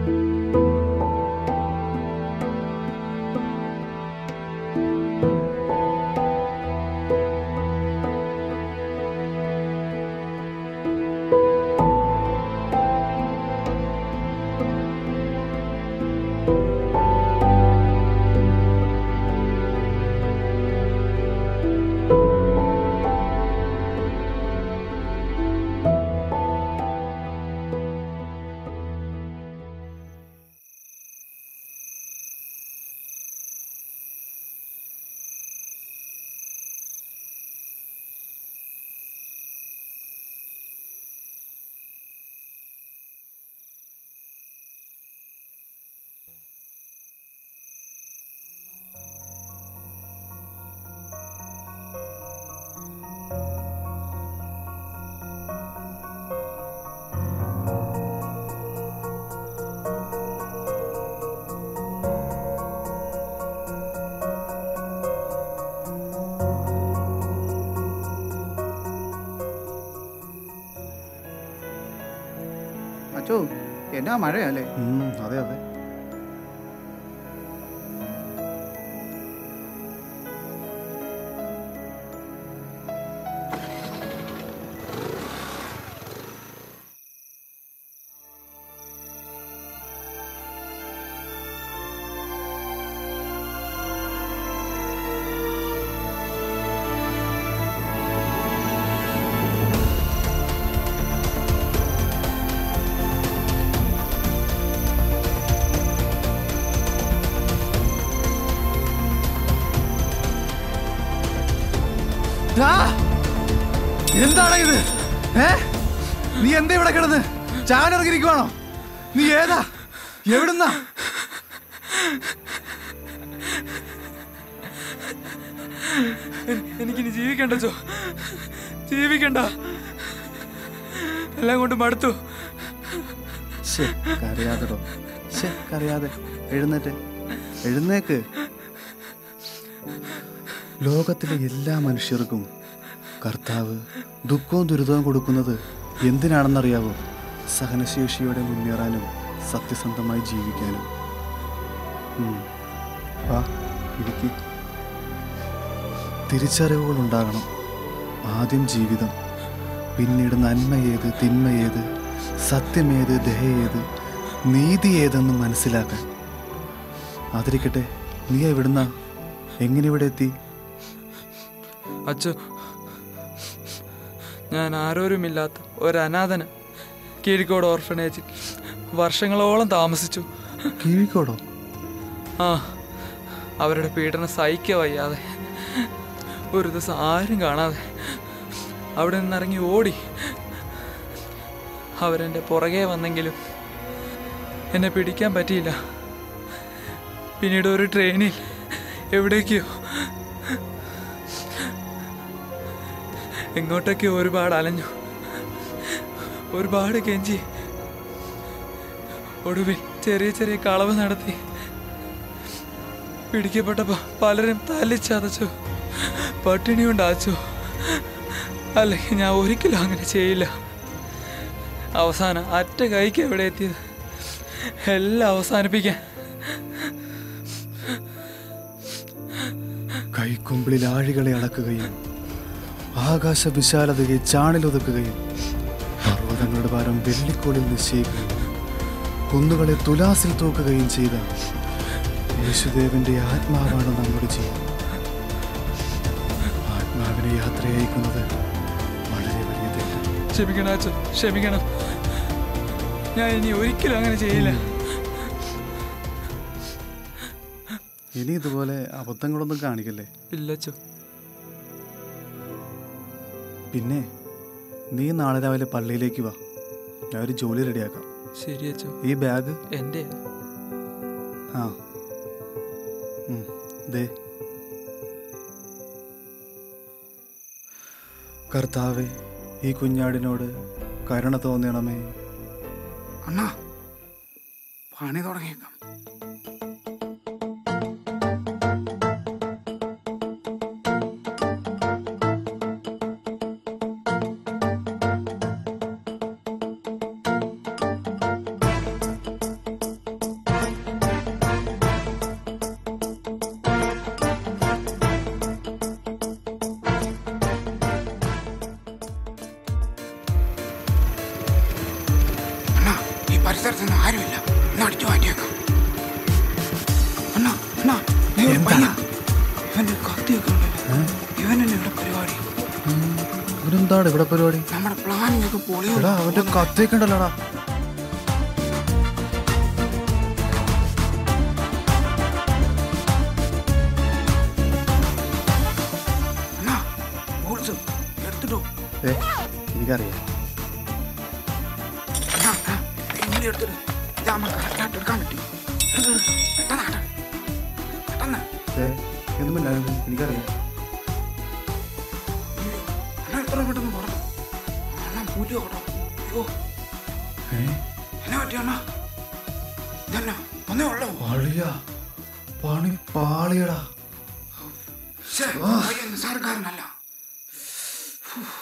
അച്ചോ എന്നാ മഴയല്ലേ ഉം, അതെ അതെ ആ! എന്താണ് ഇത് ഏ നീ എന്താ ഇവിടെ കിടന്ന് ചാനിറങ്ങിയിരിക്കുവാണോ നീ ഏതാ എവിടുന്നാ എനി- എനിക്കിനി ജീവിക്കണ്ട ചോ ജീവിക്കണ്ട എല്ലാം കൊണ്ട് മടുത്തു ശ്ശേ, കരയാതെടോ ശ്ശേ, കരയാതെ എഴുന്നേറ്റ് എഴുന്നേക്ക് ലോകത്തിലെ എല്ലാ മനുഷ്യർക്കും കർത്താവ് ദുഃഖവും ദുരിതവും കൊടുക്കുന്നത് എന്തിനാണെന്നറിയാവോ സഹനശേഷിയോടെ മുന്നേറാനും സത്യസന്ധമായി ജീവിക്കാനും ഉം. വാ ഇരിക്ക് തിരിച്ചറിവുകൾ ഉണ്ടാകണം ആദ്യം ജീവിതം പിന്നീട് നന്മയേത് തിന്മയേത് സത്യമേത് ദയയേത് നീതി ഏതെന്ന് മനസ്സിലാക്കാൻ അതിരിക്കട്ടെ നീ എവിടുന്ന എങ്ങനെ ഇവിടെ എത്തി അച്ഛോ ഞാൻ ആരോരുമില്ലാത്ത ഒരു അനാഥന കീഴിക്കോട് ഓർഫനേജിൽ വർഷങ്ങളോളം താമസിച്ചു കീഴിക്കോടോ ആ അവരുടെ പീഡനം സഹിക്കുക വയ്യാതെ ഒരു ദിവസം ആരും കാണാതെ അവിടെ നിന്നിറങ്ങി ഓടി അവരെൻ്റെ പുറകെ വന്നെങ്കിലും എന്നെ പിടിക്കാൻ പറ്റിയില്ല പിന്നീട് ഒരു ട്രെയിനിൽ എവിടേക്കോ എങ്ങോട്ടൊക്കെയോ ഒരുപാട് അലഞ്ഞു ഒരുപാട് കെഞ്ചി ഒടുവിൽ ചെറിയ ചെറിയ കളവ് നടത്തി പിടിക്കപ്പെട്ടപ്പോ പലരും തല്ലിച്ചതച്ചു പട്ടിണി ഉണ്ടാച്ചു അല്ലെങ്കിൽ ഞാൻ ഒരിക്കലും അങ്ങനെ ചെയ്യില്ല അവസാനം അറ്റ കൈക്ക് എവിടെ എത്തിയത് എല്ലാം അവസാനിപ്പിക്കാൻ കൈക്കുമ്പിളിൽ ആഴികളെ അളക്കുകയും ആകാശ വിശാലതയെ ചാണിലൊതുക്കുകയും പർവ്വതങ്ങളുടെ ഭാരം വെള്ളിക്കോളിൽ നിശ്ചയിക്കുകയും കുന്നുകളെ തുലാസിൽ തൂക്കുകയും ചെയ്ത യേശുദേവന്റെ ആത്മാവാണ് നമ്മുടെ ജീവൻ ആത്മാവിനെ യാത്രയയക്കുന്നത് വളരെ വലിയ തെറ്റാണ് ക്ഷമിക്കണം അച്ഛൻ ക്ഷമിക്കണം ഞാൻ ഇനി ഒരിക്കലും അങ്ങനെ ചെയ്യില്ല ഇനി ഇതുപോലെ അബദ്ധങ്ങളൊന്നും കാണിക്കല്ലേ ഇല്ലച്ചോ പിന്നെ നീ നാളെ രാവിലെ പള്ളിയിലേക്ക് വാ ഞാൻ ഒരു ജോലി റെഡിയാക്കാം ശരി അച്ഛോ ഈ ബാഗ് എൻ്റെ ആ ഉം, ദേ കർത്താവെ ഈ കുഞ്ഞാടിനോട് കരുണ തോന്നണമേ അണ്ണാ പണി തുടങ്ങിയേക്കാം ആരുമില്ല എന്നാ അടിച്ചു മാറ്റിയേക്കാം അണ്ണാ അണ്ണാ ദേ ഒരു പയ്യൻ. ഇവന്റെ കത്തിയൊക്കെ ഉണ്ടല്ലോ ഇവനല്ലേ ഇവിടെ പരിപാടി ഇവരെന്താണ് ഇവിടെ പരിപാടി നമ്മുടെ പ്ലാനിങ് ഒക്കെ പൊളിയോ എടാ അവന്റെ കത്തേക്ക് ഉണ്ടല്ലോടാ അണ്ണാ ബോൾസ് എടുത്തിട്ടോ ഏ എനിക്കറിയാം അണ്ണാ അണ്ണാ, ഇങ്ങനെ എടുത്തിട്ട് ഇത് നമുക്ക് കറക്റ്റായിട്ട് എടുക്കാൻ പറ്റി എടുക്ക്, എടുക്ക്. പെട്ടെന്ന് ആട്ടെ. പെട്ടെന്ന് ഏ ഒന്നുമില്ലായിരുന്നു എനിക്കറിയാം അയ്യോ, അണ്ണാ എത്ര പെട്ടെന്ന് പറഞ്ഞു അണ്ണാ പൂലി കേട്ടോ അയ്യോ ഏ എന്നാ പറ്റി അണ്ണാ ഇതന്നെ ഒന്നേ ഉള്ളോ പാളിയാ പണി പാളിയടാ ശ്ശേ, പയ്യൻ നിസ്സാരക്കാരനല്ല